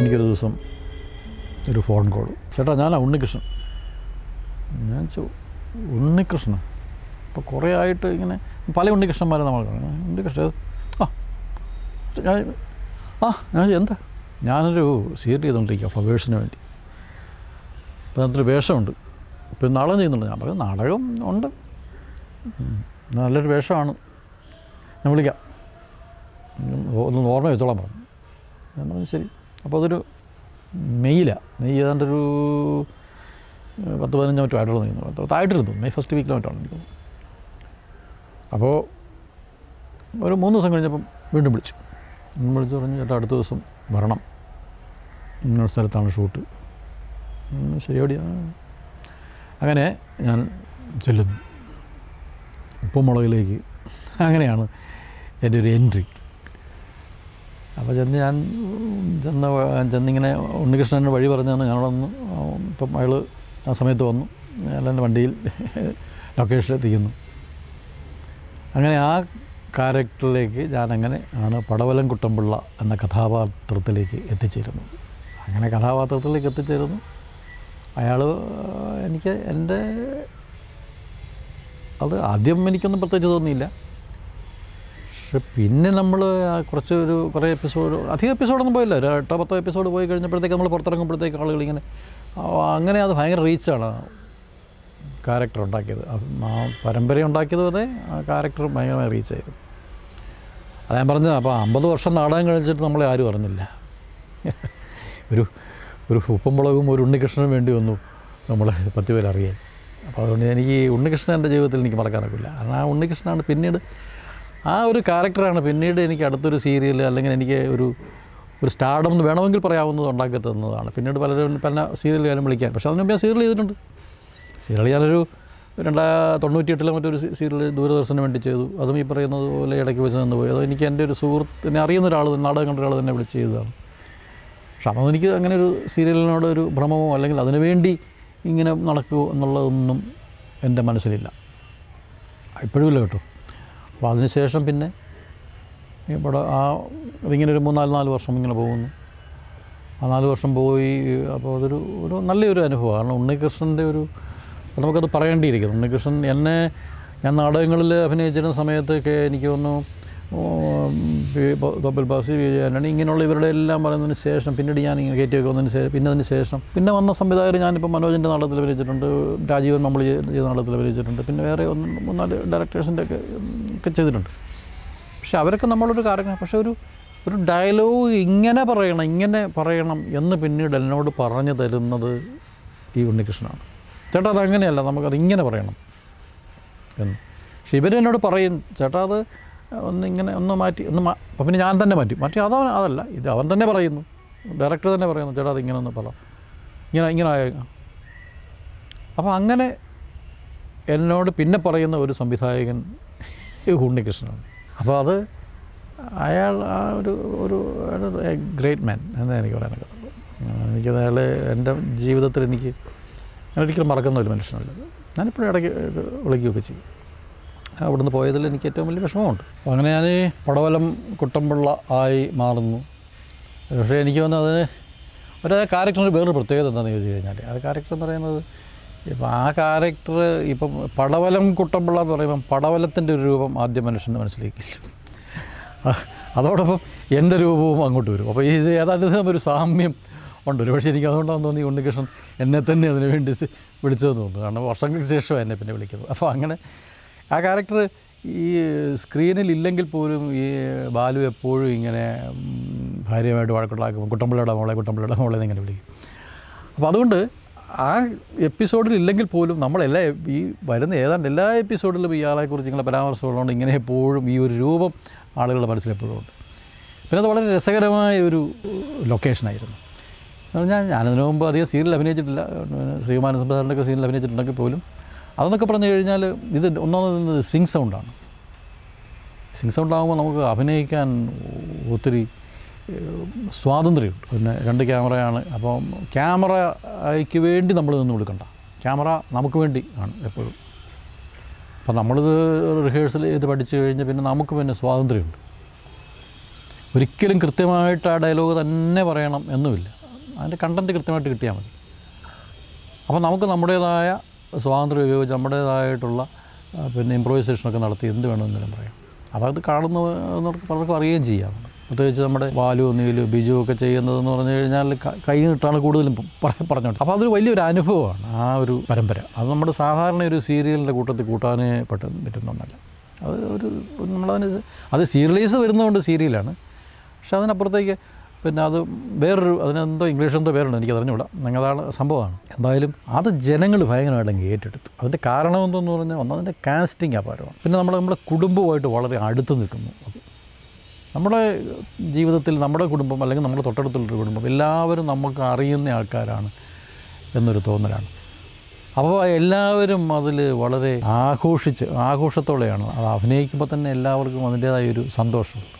എനിക്കൊരു ദിവസം ഒരു ഫോൺ കോൾ ചേട്ടാ ഞാനാ ഉണ്ണികൃഷ്ണൻ ഞാൻ ചോ ഉണ്ണികൃഷ്ണൻ ഇപ്പോൾ കുറേ ആയിട്ട് ഇങ്ങനെ പല ഉണ്ണികൃഷ്ണന്മാരെ നമ്മൾ കാണും ഉണ്ണികൃഷ്ണൻ ഏത്? ആ ഞാൻ ആ ഞാൻ ചോദിച്ചു, എന്താ ഞാനൊരു സീരിയൽ ചെയ്തുകൊണ്ടിരിക്കുക ഫ്ലവേഴ്സിന് വേണ്ടി അപ്പോൾ അതിനകത്തൊരു വേഷമുണ്ട് ഇപ്പം നാടകം ചെയ്യുന്നുണ്ട് ഞാൻ പറഞ്ഞു നാടകം ഉണ്ട് ഉം, നല്ലൊരു വേഷമാണ് ഞാൻ വിളിക്കാം ഉം, ഒന്ന് ഓർമ്മ വെച്ചോളാൻ പറഞ്ഞു ഞാൻ പറഞ്ഞു ശരി അപ്പോൾ അതൊരു മെയ്യിലാണ് മെയ് ഏതാണ്ട് ഒരു ഏഹ്, പത്ത് പതിനഞ്ച് മറ്റോ ആയിട്ടുള്ള നീങ്ങുന്നു പത്ത് ആയിട്ടിരുന്നു മെയ് ഫസ്റ്റ് വീക്കിലോ മറ്റാണ് എനിക്ക് തോന്നുന്നു. അപ്പോൾ ഒരു മൂന്ന് ദിവസം കഴിഞ്ഞപ്പം വീണ്ടും വിളിച്ചു വീണ്ടും വിളിച്ചു പറഞ്ഞു ചേട്ടാ അടുത്ത ദിവസം വരണം ഇന്നൊരു സ്ഥലത്താണ് ഷൂട്ട് ഉം, ശരി എവിടെയാ അങ്ങനെ ഞാൻ ചെല്ലുന്നു ഉപ്പുമുളകിലേക്ക് അങ്ങനെയാണ് എൻ്റെ ഒരു എൻട്രി അപ്പോൾ ചെന്ന് ഞാൻ ഉം, ചെന്ന വ- ചെന്നിങ്ങനെ ഉണ്ണികൃഷ്ണന് വഴി പറഞ്ഞു തന്ന് ഞങ്ങളൊന്ന് ഇപ്പം അയാൾ ആ സമയത്ത് വന്നു ഞാൻ എൻ്റെ വണ്ടിയിൽ ലൊക്കേഷനിലെത്തിക്കുന്നു അങ്ങനെ ആ ക്യാരക്ടറിലേക്ക് ഞാനങ്ങനെ ആണ് പടവലം കുട്ടമ്പിള്ള എന്ന കഥാപാത്രത്തിലേക്ക് എത്തിച്ചേരുന്നത് അങ്ങനെ കഥാപാത്രത്തിലേക്ക് എത്തിച്ചേരുന്നു അയാൾ എനിക്ക് എൻ്റെ അത് ആദ്യം എനിക്കൊന്നും പ്രത്യേകിച്ച് തോന്നിയില്ല പക്ഷെ പിന്നെ നമ്മൾ കുറച്ച് ഒരു കുറേ എപ്പിസോഡ് അധികം എപ്പിസോഡൊന്നും പോയില്ല ഒരു എട്ടോ പത്തോ എപ്പിസോഡ് പോയി കഴിഞ്ഞപ്പോഴത്തേക്ക് നമ്മൾ പുറത്തിറങ്ങുമ്പോഴത്തേക്ക് ആളുകൾ ഇങ്ങനെ ആ, അങ്ങനെ അത് ഭയങ്കര റീച്ചാണ് ക്യാരക്ടർ ഉണ്ടാക്കിയത് അപ്പം ആ പരമ്പര ഉണ്ടാക്കിയത് അതെ ആ ക്യാരക്ടർ ഭയങ്കരമായി റീച്ച് ആയിരുന്നു അത് ഞാൻ പറഞ്ഞത് അപ്പോൾ അമ്പത് വർഷം നാടകം കഴിച്ചിട്ട് നമ്മളെ ആരും അറിഞ്ഞില്ല ഒരു ഒരു ഉപ്പും മുളകും ഒരു ഉണ്ണികൃഷ്ണനും വേണ്ടി വന്നു നമ്മളെ പത്ത് പേര് അറിയാൻ അപ്പോൾ അതുകൊണ്ട് എനിക്ക് ഈ ഉണ്ണികൃഷ്ണൻ എൻ്റെ ജീവിതത്തിൽ എനിക്ക് മറക്കാനൊക്കില്ല കാരണം ആ ഉണ്ണികൃഷ്ണനാണ് പിന്നീട് ആ ഒരു ക്യാരക്ടറാണ് പിന്നീട് എനിക്ക് അടുത്തൊരു സീരിയൽ അല്ലെങ്കിൽ എനിക്ക് ഒരു ഒരു സ്റ്റാർഡം എന്ന് വേണമെങ്കിൽ പറയാവുന്നത് ഉണ്ടാക്കി തന്നതാണ് പിന്നീട് പലരും പല സീരിയൽ കാര്യം വിളിക്കാൻ പക്ഷേ അതിന് മുമ്പ് ഞാൻ സീരിയൽ ചെയ്തിട്ടുണ്ട് സീരിയൽ ഞാനൊരു രണ്ടാ തൊണ്ണൂറ്റിയെട്ടിലെ മറ്റൊരു സീ- സീരിയൽ ദൂരദർശന് വേണ്ടി ചെയ്തു അതും ഈ പറയുന്നത് പോലെ ഇടയ്ക്ക് വെച്ച് നിന്ന് പോയി അത് എനിക്ക് എൻ്റെ ഒരു സുഹൃത്ത് എന്നെ അറിയുന്ന ഒരാൾ നാടകം കണ്ട ഒരാൾ തന്നെ വിളിച്ച് ചെയ്തതാണ് പക്ഷെ അപ്പോൾ എനിക്ക് അങ്ങനെ ഒരു സീരിയലിനോട് ഒരു ഭ്രമമോ അല്ലെങ്കിൽ അതിനു വേണ്ടി ഇങ്ങനെ നടക്കുമോ എന്നുള്ളതൊന്നും എൻ്റെ മനസ്സിലില്ല ഇപ്പോഴും ഇല്ല കേട്ടോ അപ്പോൾ അതിനുശേഷം പിന്നെ ഇവിടെ ആ അതിങ്ങനെ ഒരു മൂന്നാല് നാല് വർഷം ഇങ്ങനെ പോകുന്നു ആ നാല് വർഷം പോയി അപ്പോൾ അതൊരു ഒരു നല്ലൊരു അനുഭവമാണ് കാരണം ഉണ്ണികൃഷ്ണൻ്റെ ഒരു നമുക്കത് പറയേണ്ടിയിരിക്കുന്നു ഉണ്ണികൃഷ്ണൻ എന്നെ ഞാൻ നാടകങ്ങളിൽ അഭിനയിച്ചിരുന്ന സമയത്തൊക്കെ എനിക്ക് തോന്നുന്നു ഉം, പി- ബ- തോപ്പിൽ ബാസി വി ജയനാണ് ഇങ്ങനെയുള്ള ഇവരുടെ എല്ലാം പറയുന്നതിന് ശേഷം പിന്നീട് ഞാൻ ഇങ്ങനെ കയറ്റിയൊക്കെ വന്നതിന് ശേഷം പിന്നെ അതിന് ശേഷം പിന്നെ വന്ന സംവിധായകർ ഞാനിപ്പോൾ മനോജിൻ്റെ നാടകത്തിൽ അഭിനയിച്ചിട്ടുണ്ട് രാജീവൻ നമ്മൾ ചെയ്ത നാടകത്തിൽ അഭിനയിച്ചിട്ടുണ്ട് പിന്നെ വേറെ ഒന്ന് മൂന്നാല് ഡയറക്ടേഴ്സിൻ്റെ ഒക്കെ ഉം, ഒക്കെ ചെയ്തിട്ടുണ്ട് പക്ഷെ അവരൊക്കെ നമ്മളൊരു കാരണം പക്ഷെ ഒരു ഒരു ഡയലോഗ് ഇങ്ങനെ പറയണം ഇങ്ങനെ പറയണം എന്ന് പിന്നീട് എന്നോട് പറഞ്ഞു തരുന്നത് ഈ ഉണ്ണികൃഷ്ണനാണ് ചേട്ടാ അത് അങ്ങനെയല്ല നമുക്കത് ഇങ്ങനെ പറയണം എന്ന് പക്ഷെ ഇവരെന്നോട് പറയും ചേട്ടാ അത് ഒന്ന് ഇങ്ങനെ ഒന്ന് മാറ്റി ഒന്ന് മാ അപ്പം പിന്നെ ഞാൻ തന്നെ മാറ്റി മാറ്റി അതവൻ അതല്ല ഇത് അവൻ തന്നെ പറയുന്നു ഡയറക്ടർ തന്നെ പറയുന്നു ചേട്ടാ അത് ഇങ്ങനെ ഒന്ന് പറ ഇങ്ങനെ ഇങ്ങനെ ആയ അപ്പോൾ അങ്ങനെ എന്നോട് പിന്നെ പറയുന്ന ഒരു സംവിധായകൻ ഉണ്ണികൃഷ്ണനാണ് അപ്പോൾ അത് അയാൾ ആ ഒരു ഒരു ഗ്രേറ്റ് മാൻ എന്നാണ് എനിക്ക് പറയാനൊക്കെ എനിക്ക് അയാൾ എൻ്റെ ജീവിതത്തിൽ എനിക്ക് ഞാൻ ഒരിക്കലും മറക്കുന്ന ഒരു മനുഷ്യനല്ല ഞാനിപ്പോഴും ഇടയ്ക്ക് ഇത് വിളിക്കുകയൊക്കെ ചെയ്യും അവിടുന്ന് പോയതിൽ എനിക്ക് ഏറ്റവും വലിയ വിഷമമുണ്ട് അപ്പോൾ അങ്ങനെ ഞാൻ പടവലം കുട്ടമ്പിള്ള ആയി മാറുന്നു പക്ഷേ എനിക്ക് വന്ന് അതിന് ഒരു ക്യാരക്ടറിന് വേറൊരു പ്രത്യേകത എന്താണെന്ന് ചോദിച്ചു കഴിഞ്ഞാൽ ആ ക്യാരക്ടർ എന്ന് പറയുന്നത് ഇപ്പം ആ ക്യാരക്ടർ ഇപ്പം പടവലം കുട്ടമ്പിള്ള എന്ന് പറയുമ്പം പടവലത്തിൻ്റെ ഒരു രൂപം ആദ്യം മനുഷ്യൻ്റെ മനസ്സിലേക്കില്ല അ- അതോടൊപ്പം എൻ്റെ രൂപവും അങ്ങോട്ട് വരും അപ്പോൾ ഇത് ഏതാണ്ട് ഇത് തമ്മിൽ ഒരു സാമ്യം ഉണ്ട് ഒരു പക്ഷേ എനിക്ക് അതുകൊണ്ടാണെന്ന് തോന്നി ഉണ്ണികൃഷ്ണൻ എന്നെ തന്നെ അതിന് വേണ്ടി സ് വിളിച്ചതെന്ന് തോന്നുന്നു കാരണം വർഷങ്ങൾക്ക് ശേഷമാണ് എന്നെ പിന്നെ വിളിക്കുന്നത് അപ്പോൾ അങ്ങനെ ആ ക്യാരക്ടർ ഈ സ്ക്രീനിൽ ഇല്ലെങ്കിൽ പോലും ഈ ബാലു എപ്പോഴും ഇങ്ങനെ ഉം, ഭാര്യയുമായിട്ട് വഴക്കുണ്ടാക്കും കുട്ടമ്പിള്ളയുടെ മോളെ കുട്ടമ്പിള്ളയുടെ മോളെ എന്ന് ഇങ്ങനെ വിളിക്കും അപ്പോൾ അതുകൊണ്ട് ആ എപ്പിസോഡിൽ ഇല്ലെങ്കിൽ പോലും നമ്മളെല്ലാ ഈ വരുന്ന ഏതാണ്ട് എല്ലാ എപ്പിസോഡിലും ഇയാളെക്കുറിച്ച് ഇങ്ങനെ പരാമർശമുള്ളതുകൊണ്ട് ഇങ്ങനെ എപ്പോഴും ഈ ഒരു രൂപം ആളുകളുടെ മനസ്സിൽ എപ്പോഴും ഉണ്ട് പിന്നെ അത് വളരെ രസകരമായ ഒരു ലൊക്കേഷനായിരുന്നു ഞാൻ ഞാനതിനു മുമ്പ് അധികം സീരിയൽ അഭിനയിച്ചിട്ടില്ല ശ്രീമാന സംസാറിൻ്റെയൊക്കെ സീരിയൽ അഭിനയിച്ചിട്ടുണ്ടെങ്കിൽ പോലും അതെന്നൊക്കെ പറഞ്ഞു കഴിഞ്ഞാൽ ഇത് ഒന്നാമത് സിങ് സൗണ്ടാണ് സിങ് സൗണ്ട് ആകുമ്പോൾ നമുക്ക് അഭിനയിക്കാൻ ഒത്തിരി ഏഹ്, സ്വാതന്ത്ര്യമുണ്ട് പിന്നെ രണ്ട് ക്യാമറയാണ് അപ്പം ക്യാമറയ്ക്ക് വേണ്ടി നമ്മൾ നിന്ന് കൊടുക്കണ്ട ക്യാമറ നമുക്ക് വേണ്ടി ആണ് എപ്പോഴും അപ്പം നമ്മളിത് റിഹേഴ്സൽ ചെയ്ത് പഠിച്ചു കഴിഞ്ഞ് പിന്നെ നമുക്ക് പിന്നെ സ്വാതന്ത്ര്യമുണ്ട് ഒരിക്കലും കൃത്യമായിട്ട് ആ ഡയലോഗ് തന്നെ പറയണം എന്നുമില്ല അതിൻ്റെ കണ്ടൻറ്റ് കൃത്യമായിട്ട് കിട്ടിയാൽ മതി അപ്പോൾ നമുക്ക് നമ്മുടേതായ സ്വാതന്ത്ര്യം ഉപയോഗിച്ച് നമ്മുടേതായിട്ടുള്ള ആ, പിന്നെ ഇമ്പ്രൂവൈസേഷനൊക്കെ നടത്തി എന്ത് വേണമെങ്കിലും പറയാം അതത് കാണുന്നവർക്ക് പലർക്കും അറിയുകയും ചെയ്യാം പ്രത്യേകിച്ച് നമ്മുടെ ബാലു നീലു ബിജു ഒക്കെ ചെയ്യുന്നതെന്ന് പറഞ്ഞു കഴിഞ്ഞാൽ ക- കൈ നിട്ടാണ് കൂടുതലും പറ- പറഞ്ഞോണ്ട് അപ്പോൾ അതൊരു വലിയൊരു അനുഭവമാണ് ആ ഒരു പരമ്പര അത് നമ്മുടെ സാധാരണ ഒരു സീരിയലിൻ്റെ കൂട്ടത്തിൽ കൂട്ടാനേ പെട്ട പറ്റുന്നൊന്നല്ല അത് ഒരു നമ്മളതിന് അത് സീരിയലൈസ് വരുന്നതുകൊണ്ട് സീരിയലാണ് പക്ഷെ അതിനപ്പുറത്തേക്ക് പിന്നെ അത് വേറൊരു അതിനെന്തോ ഇംഗ്ലീഷ് എന്തോ പേരുണ്ട് എനിക്ക് അറിഞ്ഞുകൂടാ അതാണ് സംഭവമാണ് എന്തായാലും അത് ജനങ്ങൾ ഭയങ്കരമായിട്ട് അങ്ങ് ഏറ്റെടുത്തു അതിൻ്റെ കാരണം എന്തെന്ന് പറഞ്ഞാൽ ഒന്നതിൻ്റെ കാസ്റ്റിംഗ് അപാരമാണ് പിന്നെ നമ്മൾ നമ്മുടെ കുടുംബമായിട്ട് വളരെ അടുത്ത് നിൽക്കുന്നു അത് നമ്മുടെ ജീവിതത്തിൽ നമ്മുടെ കുടുംബം അല്ലെങ്കിൽ നമ്മുടെ തൊട്ടടുത്തുള്ളൊരു കുടുംബം എല്ലാവരും നമുക്ക് അറിയുന്ന ആൾക്കാരാണ് എന്നൊരു തോന്നലാണ് അപ്പോൾ എല്ലാവരും അതിൽ വളരെ ആഘോഷിച്ച് ആഘോഷത്തോടെയാണ് അത് അഭിനയിക്കുമ്പോൾ തന്നെ എല്ലാവർക്കും അതിൻ്റേതായ ഒരു സന്തോഷമുണ്ട്